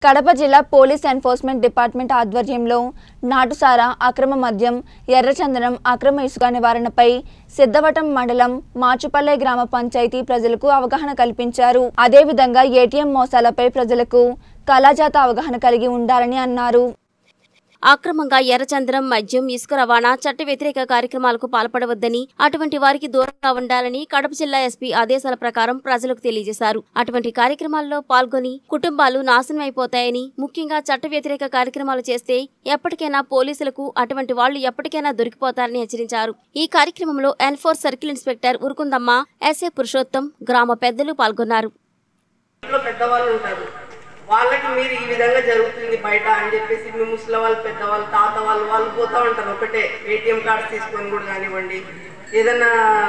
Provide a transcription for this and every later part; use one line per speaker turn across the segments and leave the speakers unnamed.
కడప జిల్లా police enforcement department ఆధ్వర్యంలో నాటుసారా అక్రమ మద్యం ఎర్రచందనం అక్రమ ఇసుక నివారణపై సిద్ధవటం మండలం మాచుపల్లె గ్రామ పంచాయతీ ప్రజలకు అవగాహన కల్పించారు అదేవిధంగా ఏటీఎం మోసాలపై ప్రజలకు కళాజాత అవగాహన కలిగి ఉండాలని అన్నారు
అక్రమంగా ఎర్రచంద్రం మద్యం ఇసుక రవాణా చట్ట వ్యతిరేక కార్యక్రమాలకు పాల్పడవద్దని అటువంటి వారికి దూరంగా ఉండాలని కడప జిల్లా ఎస్పీ ఆదేశాల ప్రకారం ప్రజలకు తెలియజేశారు అటువంటి కార్యక్రమాల్లో పాల్గొని కుటుంబాలు నాశనం అయిపోతాయని ముఖ్యంగా చట్ట వ్యతిరేక కార్యక్రమాలు చేస్తే ఎప్పటికైనా పోలీసులకు అటువంటి వాళ్లు ఎప్పటికైనా దొరికిపోతారని హెచ్చరించారు ఈ కార్యక్రమంలో enforce circle inspector Urukundamma SA Purushottam గ్రామ పెద్దలు పాల్గొన్నారు
ఇంట్లో పెద్దవాళ్ళు ఉంటారు వాళ్ళకి మీరు ఈ విధంగా జరుగుతుంది బయట అని చెప్పేసి మీ ముసలి వాళ్ళు పెద్దవాళ్ళు తాత వాళ్ళు వాళ్ళు పోతా ఉంటారు ఒకటే ఏటీఎం కార్డ్స్ తీసుకొని కూడా కానివ్వండి ఏదైనా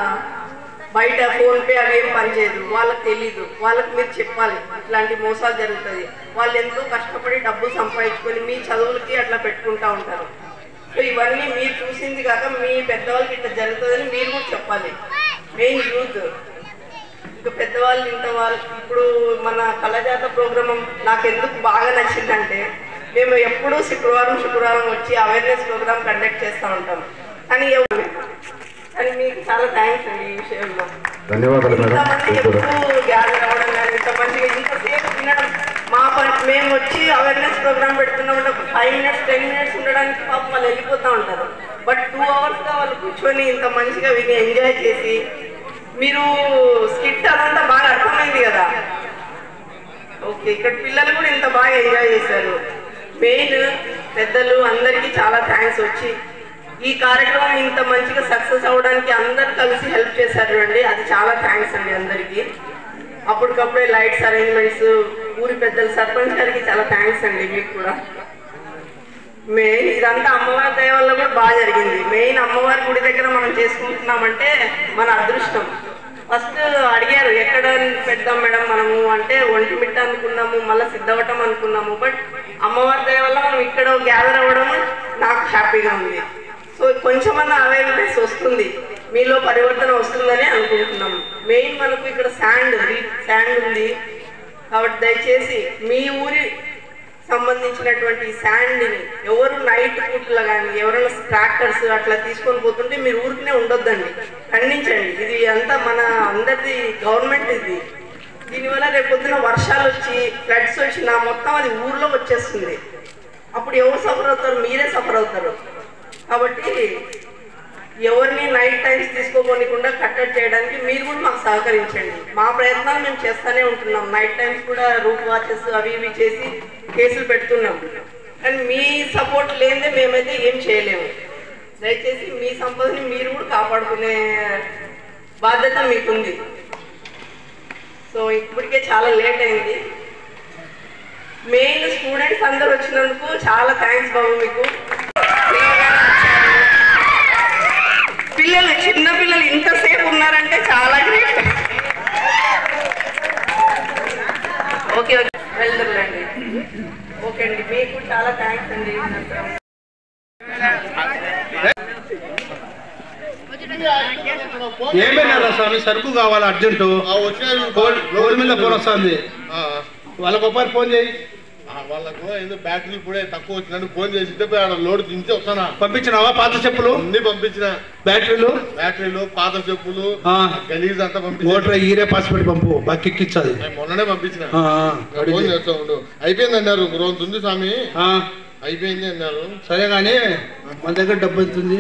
బయట ఫోన్ పే అవి ఏం పనిచేయదు వాళ్ళకి తెలీదు వాళ్ళకి మీరు చెప్పాలి ఇట్లాంటి మోసాలు జరుగుతుంది వాళ్ళు ఎంతో కష్టపడి డబ్బు సంపాదించుకొని మీ చదువులకి అట్లా పెట్టుకుంటా ఉంటారు సో ఇవన్నీ మీరు చూసింది కాక మీ పెద్దవాళ్ళకి ఇట్లా జరుగుతుందని మీరు కూడా చెప్పాలి మెయిన్ యూత్ ఇంకా పెద్దవాళ్ళు ఇంత వాళ్ళు ఇప్పుడు మన కళాజాత ప్రోగ్రామ్ నాకు ఎందుకు బాగా నచ్చిందంటే మేము ఎప్పుడూ శుక్రవారం శుక్రవారం వచ్చి అవేర్నెస్ ప్రోగ్రామ్ కండక్ట్ చేస్తూ ఉంటాం కానీ ఎవ- కానీ మీకు చాలా థ్యాంక్స్ అండి ఈ విషయంలో
ధన్యవాదాలు మేడం
ఇంతమంది
మీకు కూడా
ఎప్పుడు గ్యాదర్ అవ్వడం కానీ ఇంత మంచిగా ఇంతసేపు వినడం మా పని మేము వచ్చి అవేర్నెస్ ప్రోగ్రామ్ పెడుతున్నామంటే ఒక ఫైవ్ మినిట్స్ టెన్ మినిట్స్ ఉండడానికి పాపం వాళ్ళు వెళ్ళిపోతూ ఉంటారు బట్ టూ అవర్స్గా వాళ్ళు కూర్చొని ఇంత మంచిగా విని ఎంజాయ్ చేసి మీరు స్కిట్ అదంతా బాగా అర్థమైంది కదా ఓకే ఇక్కడ పిల్లలు కూడా ఇంత బాగా ఎంజాయ్ చేశారు మెయిన్ పెద్దలు అందరికీ చాలా థ్యాంక్స్ వచ్చి ఈ కార్యక్రమం ఇంత మంచిగా సక్సెస్ అవ్వడానికి అందరు కలిసి హెల్ప్ చేశారు అండి అది చాలా థ్యాంక్స్ అండి అందరికీ అప్పటికప్పుడే లైట్స్ అరేంజ్మెంట్స్ ఊరి పెద్దలు సర్పంచ్ గారికి చాలా థ్యాంక్స్ అండి మీకు కూడా మెయిన్ ఇదంతా అమ్మవారి దయ వల్ల కూడా బాగా జరిగింది మెయిన్ అమ్మవారి గుడి దగ్గర మనం చేసుకుంటున్నామంటే మన అదృష్టం ఫస్ట్ అడిగారు ఎక్కడ పెడదాం మేడం మనము అంటే ఒంటిమిట్ట అనుకున్నాము మళ్ళీ సిద్ధవటం అనుకున్నాము బట్ అమ్మవారి దయ వల్ల మనం ఇక్కడ గ్యాదర్ అవ్వడం నాకు హ్యాపీగా ఉంది సో కొంచెమన్నా అవేర్నెస్ వస్తుంది మీలో పరివర్తన వస్తుందని అనుకుంటున్నాము మెయిన్ మనకు ఇక్కడ శాండ్ శాండ్ ఉంది కాబట్టి దయచేసి మీ ఊరి సంబంధించినటువంటి శాండ్ని ఎవరు నైట్ పూట్ల కానీ ఎవరైనా ట్రాక్టర్స్ అట్లా తీసుకొని పోతుంటే మీరు ఊరికనే ఉండొద్దండి ఖండించండి ఇది అంతా మన అందరిది గవర్నమెంట్ ఇది దీనివల్ల రేపు పొద్దున వర్షాలు వచ్చి ఫ్లడ్స్ వచ్చినా మొత్తం అది ఊర్లో వచ్చేస్తుంది అప్పుడు ఎవరు సఫర్ అవుతారు మీరే సఫర్ అవుతారు కాబట్టి ఎవరిని నైట్ టైమ్స్ తీసుకోకుండా కట్టడి చేయడానికి మీరు కూడా మాకు సహకరించండి మా ప్రయత్నాలు మేము చేస్తూనే ఉంటున్నాం నైట్ టైమ్స్ కూడా రూట్ వాచెస్ అవి ఇవి చేసి కేసులు పెడుతున్నాం కానీ మీ సపోర్ట్ లేనిదే మేమైతే ఏం చేయలేము దయచేసి మీ సంపదని మీరు కూడా కాపాడుకునే బాధ్యత మీకుంది సో ఇప్పటికే చాలా లేట్ అయింది మెయిన్ స్టూడెంట్స్ అందరు వచ్చినందుకు చాలా థ్యాంక్స్ బాబు మీకు పిల్లలు చిన్న పిల్లలు ఇంతసేపు ఉన్నారంటే చాలా గ్రేట్ ఓకే ఓకే వెళ్తారులేండి ఓకే అండి మీకు చాలా థ్యాంక్స్ అండి
ఏమైనా స్వామి సరుకు కావాలి అర్జెంటు గోల్డ్ గోల్డ్ మీద ఫోన్ వస్తుంది వాళ్ళకి ఒకసారి ఫోన్ చేయి
వాళ్ళకు ఏదో బ్యాటరీ కూడా తక్కువ వచ్చినట్టు ఫోన్ చేసి ఆడ లోడ్ దించి వస్తానా
పంపించినావా పాత చెప్పులు
అన్ని పంపించిన
బ్యాటరీలు
బ్యాటరీలు పాత చెప్పులు
ఆ.
గలీజ్ అంతా పంపించిన
ఓటర్ ఈరే పాస్పోర్ట్ పంపు బాగా ఎక్కిచ్చది
నేను మొన్ననే పంపించిన
ఆ, ఆ,
ఫోన్
అడిగి.
చేస్తా ఉండు అయిపోయింది అన్నారు రోజు ఉంది స్వామి
ఆ,
అయిపోయింది అన్నారు
సరే కానీ మన దగ్గర డబ్బు ఎంత ఉంది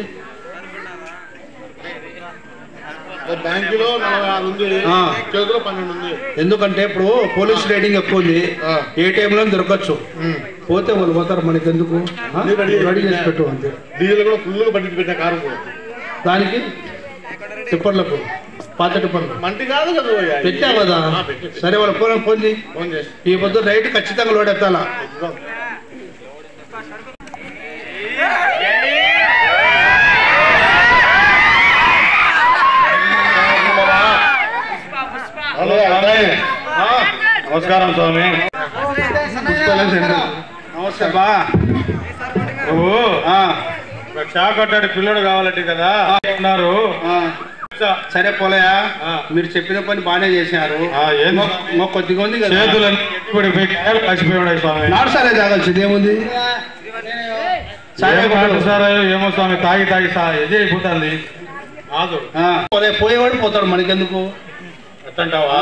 బ్యాంకులో నలభై ఆరు ఉంది
ఆ.
చేతిలో పన్నెండు ఉంది
ఎందుకంటే ఇప్పుడు పోలీస్ రేటింగ్ ఎక్కువ ఉంది
ఆ.
ఏ టైంలో దొరకచ్చు
ఉమ్.
పోతే వాళ్ళు పోతారు మనకి ఎందుకు ఆ? రెడీ చేసి పెట్టు అంతే
డీజిల్ కూడా ఫుల్గా పట్టించి పెట్టిన కారు కూడా.
దానికి టిప్పర్లకు పాత టిప్పర్లు
మంటి కాదు కదా ఓయ్.
పెట్టావు కదా
ఆ, పెట్టి, పెట్టి.
సరే వాళ్ళ ఫోన్ ఫోన్ చేయి
ఫోన్ చేసి
ఈ పొద్దు రైట్ ఖచ్చితంగా లోడ్ ఎత్తాలా
ఇదిగో. హలో అబ్బాయి
నమస్కారం స్వామి నమస్తే బా ఓ చా కట్టాడు పిల్లడు కావాలంటే కదా ఉన్నారు సరే పోలయా
ఆ.
మీరు చెప్పిన పని బాగానే చేశారు
ఆ, ఏం
ఇంకో- ఇంకో కొద్దిగా ఉంది కదా
చేతులన్నీ ఎత్తిపడిపోయి కాయలు కాసిపోయి స్వామి
నాడు సరే తాగాల్సింది ఏముంది సరే
ఏం మాట సార్ ఏమో స్వామి తాగి తాగి సా ఎజే అయిపోతుంది ఆదు
ఆ, పోలే పోయేవాడు పోతాడు మనకెందుకు
ఎట్టంటావా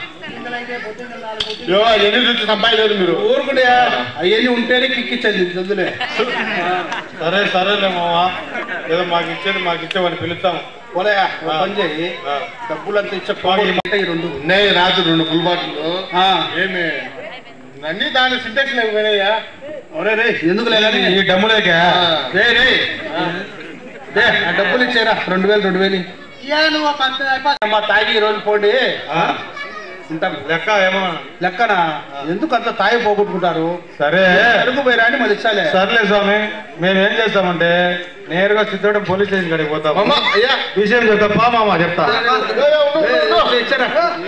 యో, ఎన్ని నుంచి సంపాదలేదు మీరు
ఊరుకుంటే అవన్నీ ఉంటేనే కిక్కిచ్చేది చదువులే
సరే సరేలే మావా ఏదో మాకు ఇచ్చేది మాకు ఇచ్చేవని పిలుస్తాము
పోలయా ఓ పని చేయి
ఆ.
డబ్బులంతా ఇచ్చే పోయి ఈ రెండు
ఉన్నాయి రాత్రి రెండు ఫుల్ బాటిల్
ఆ,
ఏమి అన్ని దాని సింటెక్స్ లేకపోయినాయా
ఒరే రే ఎందుకు లేదని
ఈ డమ్ములేకే
రే రే రే ఆ డబ్బులు ఇచ్చారా రెండు వేలు రెండు వేలు మా తాగి ఈ రోజు పోండి
ఆ.
ఉంటాం
లెక్క ఏమో
లెక్కన ఎందుకు అంత తాగి పోగొట్టుకుంటారు
సరే
అడుగు పోయి రాని మళ్ళీ ఇచ్చాలే
సర్లే స్వామి మేము ఏం చేస్తామంటే నేరుగా సిద్ధోడం పోలీస్ స్టేషన్ కాడికి పోతాం
అమ్మ అయ్యా
విషయం చెప్తా పా మామ చెప్తా
రే, రే, ఇచ్చారా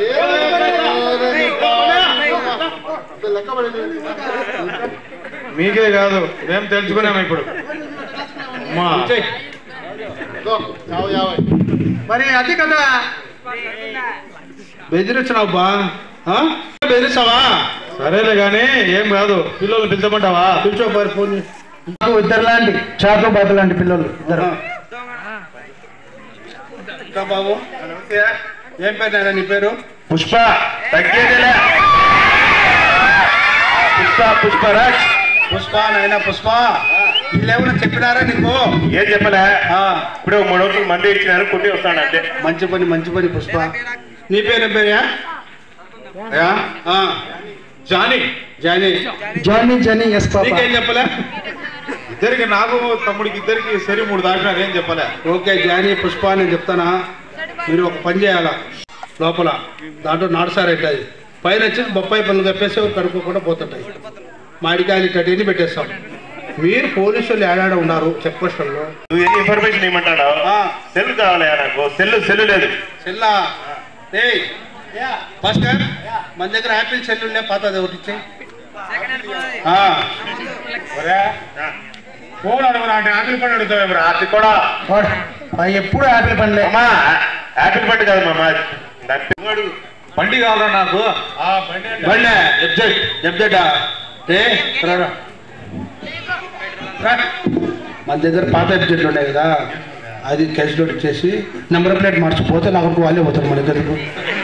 లెక్క పడింది
మీకే కాదు మేము తెలుసుకున్నాము ఇప్పుడు అమ్మా
ఇచ్చేయ్.
ఇదో, యాభై యాభై
మరి అది కదా బెదిరించినావు బా ఆ? బెదిరిస్తావా
సరేలే కానీ ఏం కాదు పిల్లలు పిలుచమంటావా
కూర్చో మరి ఫోన్ చేయి.
నాకు ఇద్దరు లాంటి చాకు బాబు లాంటి పిల్లలు ఇద్దరు
ఇంకా బాబు ఏం పేరు నాయనా నీ పేరు
పుష్ప తగ్గేదేలే పుష్ప పుష్పరాజ్
పుష్ప నాయన పుష్ప వీళ్ళేమన్నా చెప్పినారా నీకు
ఏం చెప్పలే
ఆ,
ఇప్పుడు మూడు రోజులు మంది ఇచ్చినారు కొన్ని వస్తాను అంతే
మంచి పని మంచి పని పుష్ప నీ పేరు ఏం పేరు
Johnny
Johnny
Johnny Johnny yes papa
నీకేం చెప్పలే
ఇద్దరికి నాకు తమ్ముడికి ఇద్దరికి సరి మూడు దాటినారు ఏం చెప్పలే
ఓకే జానీ పుష్ప నేను చెప్తానా మీరు ఒక పని చేయాలా లోపల దాంట్లో నాటుసారి అవుతుంది పైన వచ్చి బొప్పాయి పనులు కప్పేసి ఎవరు కడుక్కోకుండా పోతుంటాయి మామిడికాయలు ఇట్టని పెట్టేస్తాం మీరు పోలీసులు ఏడాడ ఉన్నారు చెక్ పోస్టుల్లో
నువ్వు ఎన్ని ఇన్ఫర్మేషన్ ఇవ్వమంటాడు
ఆ.
సెల్ కావాలి నాకు సెల్ సెల్ లేదు
చెల్లా ఏయ్ మాస్టర్ మన దగ్గర యాపిల్ సెల్ ఉండే పాతది ఒకటి ఇచ్చేయ్. ఆ
ఫోన్ అడుగురా అంటే ఆపిల్ పండు అడుగుతావు
అది కూడా ఎప్పుడు యాపిల్ పండ్లే అమ్మా యాపిల్ పండు కాదు మామ దాని పేరు అడుగు.
బండి కావాలా నాకు
బండే ఎబ్జెట్ ఎబ్జెట్ ఏ రా, రా. రా. మన దగ్గర పాత ఎబ్జెట్లు ఉన్నాయి కదా అది క్యాష్ డోట్ ఇచ్చేసి నెంబర్ ప్లేట్ మార్చిపోతే నాకు వాళ్ళే పోతారు మన దగ్గరకు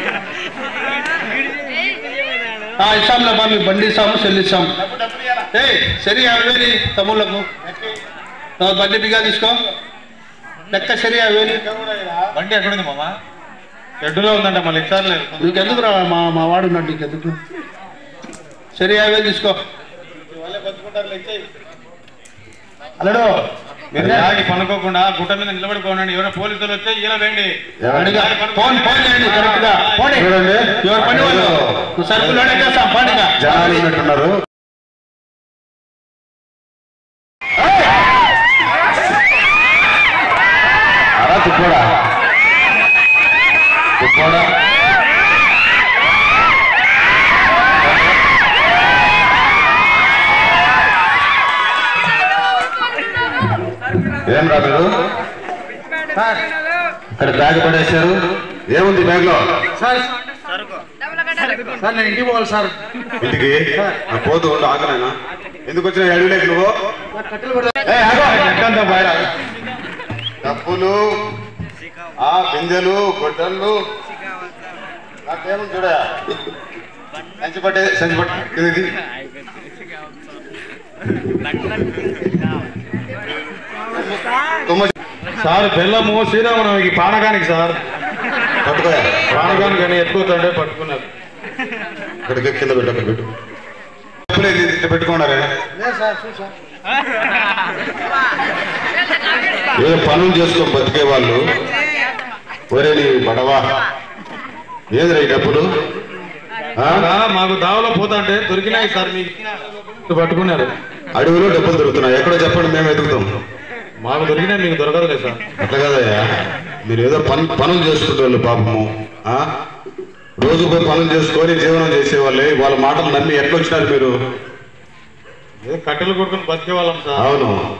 ఆ, ఇస్తాంలే బా మీకు బండి ఇస్తాము సెల్ ఇస్తాం ఏ సరి అవేలి తమ్ముళ్ళకు ఆ, బండి బిగా తీసుకో లెక్క సరి అవేలి
బండి ఎక్కడుంది మామ ఎడ్డులో ఉందంట మళ్ళీ ఇచ్చారులేదు
నీకెందుకు రా మా మా వాడు ఉన్నాడు నీకెందుకు సరే అవే తీసుకో
అల్లుడు
మీరు తాగి పనుకోకుండా గుట్ట మీద నిలబడిపోండి ఎవరైనా పోలీసులు వచ్చే ఇలా వేయండి
అడిగా ఫోన్ ఫోన్ చేయండి కరెక్ట్ గా పోనీ. ఎవరు పని వాళ్ళు నువ్వు సరుకులోనే చేస్తాం పండుగ
జనాలు ఉన్నట్టున్నారు అరా తుప్పోడా తుప్పోడా ఏం రా మీరు ఇక్కడ బ్యాగ్ పడేశారు ఏముంది బ్యాగ్ లో
సార్ సార్ నేను ఇంటికి పోవాలి సార్
ఇంటికి నా పోతూ ఉండు ఆకలేనా ఎందుకు వచ్చిన అడవిలోకి నువ్వు ఏయ్, ఆగు. ఎక్కంతా బయట. డబ్బులు ఆ బిందెలు గొడ్డళ్ళు నాకేమో చూడ సంచి పట్టే సంచి పట్టే ఇది తుమ్మ
సార్ బెల్లము శ్రీరామనవమికి పానకానికి సార్
పట్టుకోయా
పానకానికి అని ఎత్తుకుతుంటే పట్టుకున్నారు
ఇక్కడికి కింద పెట్టు అక్కడ పెట్టు డబ్బులు ఏంది ఇట్లా పెట్టుకున్నారే ఏదో పనులు చేసుకొని బతికే వాళ్ళు ఒరే నీ బడవా ఏదిరా ఈ డబ్బులు ఆ?
ఆ, మాకు దావలో పోతాంటే దొరికినాయి సార్ మీకు పట్టుకున్నారు
అడవిలో డబ్బులు దొరుకుతున్నాయి ఎక్కడో చెప్పండి మేము ఎదుగుతాం
మాకు దొరికినాయి మీకు దొరకదులే సార్
అట్లా కదయ్యా మీరు ఏదో పని పనులు చేసుకుంటే వాళ్ళు పాపము ఆ? రోజు పోయి పనులు చేసుకొని జీవనం చేసేవాళ్ళే వాళ్ళ మాటలు నమ్మి ఎట్లా వచ్చినారు మీరు
ఏదో కట్టెలు కొట్టుకుని బతికే వాళ్ళం సార్
అవును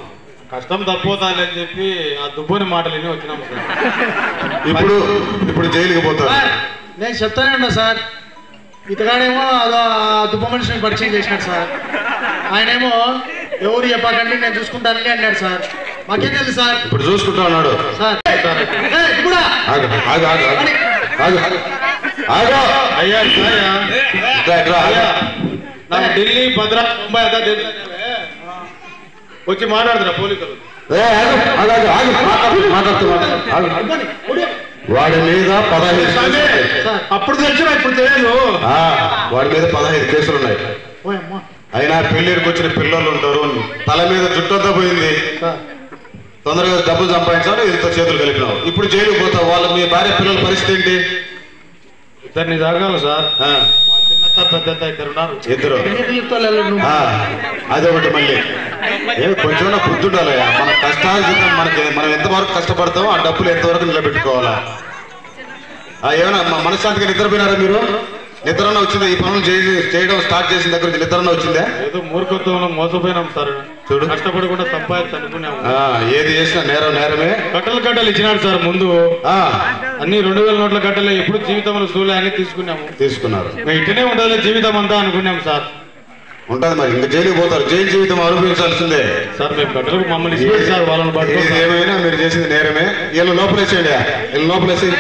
కష్టం తప్పోతాలి అని చెప్పి ఆ దుబ్బని మాటలు విని వచ్చినాం సార్
ఇప్పుడు ఇప్పుడు జైలుకి పోతారు
సార్, నేను చెప్తానే ఉన్నా సార్ ఇతగాడేమో అదో దుబ్బ మనిషిని పరిచయం చేసినాడు సార్ ఆయనేమో ఎవరు చెప్పకండి నేను చూసుకుంటానని అన్నాడు సార్ మాకేం తెలుసు సార్
ఇప్పుడు చూసుకుంటా ఉన్నాడు
సార్ ఏయ్, ఇప్పుడా?
ఆగు ఆగు ఆగు ఆగు ఆగు ఆగు
అయ్యా ఇట్లా
ఇట్రా, ఇట్రా, ఆగు.
నాకు ఢిల్లీ భద్రా ముంబై అంతా తెలుసు వచ్చి మాట్లాడుతున్నా పోలీసులు
ఏ, ఆగు, ఆగు, ఆగు, ఆగు. మాట్లాడు, మాట్లాడుతూ మాట్లాడు. ఆగు. వాడి మీద పదహైదు కేసులు ఉన్నాయి.
అప్పుడు తెలిసిన ఇప్పుడు తెలియదు
ఆ, వాడి మీద పదహైదు కేసులు ఉన్నాయి
ఓయమ్మా.
అయినా పెళ్లిడికి వచ్చిన పిల్లలు ఉంటారు తల మీద జుట్టంతా పోయింది తొందరగా డబ్బులు సంపాదించాలి ఇంత చేతులు కలిపినావు ఇప్పుడు జైలుకి పోతావు వాళ్ళ మీ భార్య పిల్లల పరిస్థితి ఏంటి
ఇద్దరిని జరగాలి సార్
ఆ,
మా చిన్నత్త పెద్ద ఇద్దరు ఉన్నారు
ఇద్దరు
ఎన్ని చెప్తావు లేలో నువ్వు?
ఆ, అదొకటి మళ్ళీ ఏ కొంచెం బుద్ధి ఉండాలి మన కష్టాలు చూద్దాం మనకి మనం ఎంతవరకు కష్టపడతామో ఆ డబ్బులు ఎంతవరకు నిలబెట్టుకోవాలా ఆ, ఏమైనా మ- మనశ్శాంతిగా నిద్రపోయినారా మీరు నిద్రన్న వచ్చిందా ఈ పనులు చేసి- చేయడం స్టార్ట్ చేసిన దగ్గర నుంచి నిద్రన్న వచ్చిందా
ఏదో మూర్ఖత్వంలో మోసపోయినాం సార్
చూడు.
కష్టపడకుండా సంపాదించి అనుకున్నాము
ఆ, ఏది చేసినా నేరం నేరమే
కట్టలు కట్టలు ఇచ్చినాడు సార్ ముందు
ఆ,
అన్ని రెండు వేల నోట్ల కట్టలే ఎప్పుడు జీవితంలో సూలే అని తీసుకున్నాము
తీసుకున్నారు
ఇంకా ఇట్టనే ఉండాలి జీవితం అంతా అనుకున్నాం సార్
ఉంటది మరి ఇంకా జైలుకి పోతారు జైలు జీవితం అనుభవించాల్సిందే
సార్ మేము కట్టలకు మమ్మల్ని ఇచ్చిపోయి సార్ వాళ్ళని
ఏది
పట్టుకో
ఏమైనా మీరు చేసింది నేరమే వీళ్ళు లోపలేసేయండి వీళ్ళు లోపలేసి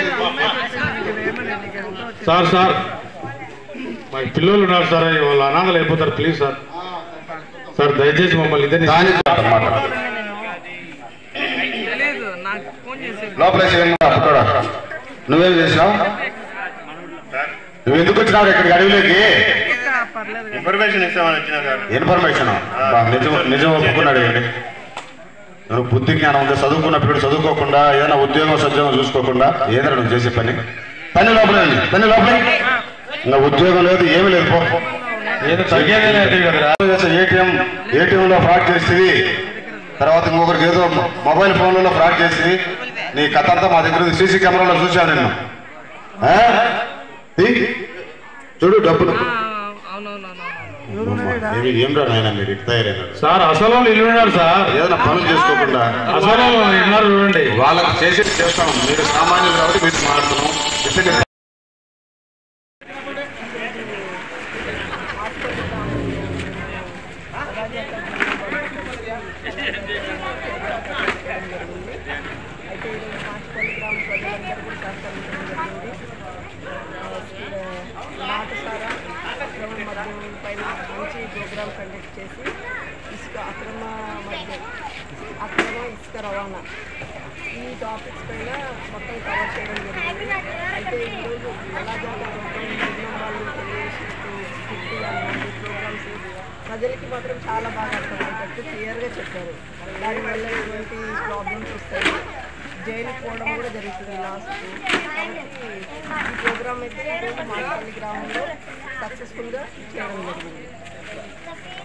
సార్ సార్ మా పిల్లలు ఉన్నారు సార్ వాళ్ళు అనాథలు అయిపోతారు ప్లీజ్ సార్ సార్ దయచేసి మమ్మల్ని ఇద్దరిని
దాని అన్నమాట లోపలేసేయండి అప్పుడు నువ్వేం చేసినావు నువ్వు ఎందుకు వచ్చినావు ఇక్కడికి అడవిలోకి
ఇన్ఫర్మేషన్ ఇస్తామని వచ్చిన సార్
ఇన్ఫర్మేషన్ బా, నిజం నిజం ఒప్పుకున్నాడు ఏంటి నువ్వు బుద్ధి జ్ఞానం ఉంది చదువుకున్నప్పుడు చదువుకోకుండా ఏదైనా ఉద్యోగం సద్యోగం చూసుకోకుండా ఏదైనా నువ్వు చేసే పని పని లోపలే ఉంది. పని లోపలే ఇంకా ఉద్యోగం లేదు ఏమీ లేదు పో
ఏదో తగ్గేదే లేదు కదరా
ఏటీఎం ఏటీఎంలో ఫ్రాడ్ చేస్తుంది తర్వాత ఇంకొకరికి ఏదో మొబైల్ ఫోన్లలో ఫ్రాడ్ చేసి నీ కథ అంతా మా దగ్గర సీసీ కెమెరాలో చూశాను నేను ఆ? తీ. చూడు డబ్బులు ఏమి ఏం రా నాయన మీరు ఇటు తయారైనారు
సార్ అసలు వాళ్ళు ఇల్లు ఉన్నారు సార్
ఏదైనా పనులు చేసుకోకుండా
అసలు వాళ్ళు ఉన్నారు చూడండి
వాళ్ళకి చేసేది చేస్తాం మీరు సామాన్యులు కాబట్టి మీరు మాట్లాడుతున్నాం ఇతని
అయితే ఈరోజు మాచిపల్లి గ్రామ ప్రజలందరూ కూడా సహకరించడం జరిగింది నాటుసారా అక్రమ మద్యం పైన మంచి ప్రోగ్రామ్ కండక్ట్ చేసి ఇసుక అక్రమ మద్యం అక్రమ ఇసుక రవాణా ఈ టాపిక్స్ పైన మొత్తం కవర్ చేయడం జరిగింది అయితే ఈరోజు కళాజాత మొత్తం నిర్ణయం వాళ్ళు తెలియజేసినట్టు స్కిట్ అలాంటి ప్రోగ్రామ్స్ ప్రజలకి మాత్రం చాలా బాగా అర్థమయ్యేటట్టు క్లియర్గా చెప్పారు దానివల్ల ఎటువంటి ప్రాబ్లమ్స్ వస్తాయి జైలుకి పోవడం కూడా జరుగుతుంది లాస్ట్ కాబట్టి ఈ ప్రోగ్రామ్ అయితే ఈరోజు మాటపల్లి గ్రామంలో సక్సెస్ఫుల్గా చేయడం జరిగింది